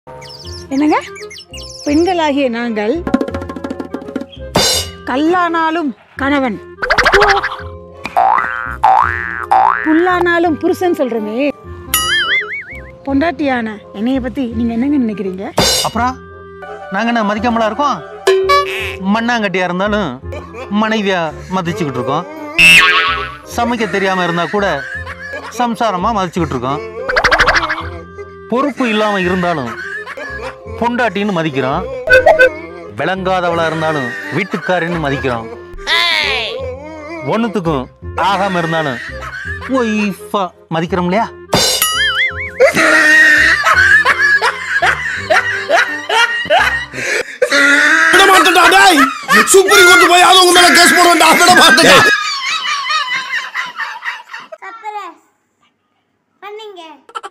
என்னங்க பெண்களாகிய நாங்கள் கல்லானாலும் கணவன் புல்லானாலும் புருஷன் சொல்றோமே பொண்டாட்டியான என்னைய பத்தி நீங்க என்னங்க நினைக்கிறீங்க அப்புறம் நாங்கள் என்ன மதிக்காமலா இருக்கோம் மண்ணாங்கட்டியா இருந்தாலும் மனைவியா மதிச்சுக்கிட்டு இருக்கோம் சமைக்க தெரியாம இருந்தா கூட சம்சாரமா மதிச்சுக்கிட்டு இருக்கோம் பொறுப்பு இல்லாம இருந்தாலும் பொண்டாட்டின்னு மதிக்கிறோம் விளங்காதவளா இருந்தாலும் வீட்டுக்காரின்னு மதிக்கிறோம் ஒண்ணுத்துக்கும் ஆகாம இருந்தாலும் ஒய்ஃபா மதிக்கிறோம் இல்லையா விட மாட்டேன்டா டேய் சுப்ரீம் கோர்ட் போய் அவங்க மேல கேஸ் போடுவேன்டா விட மாட்டேன்டா சர்ப்ரைஸ் பண்ணீங்க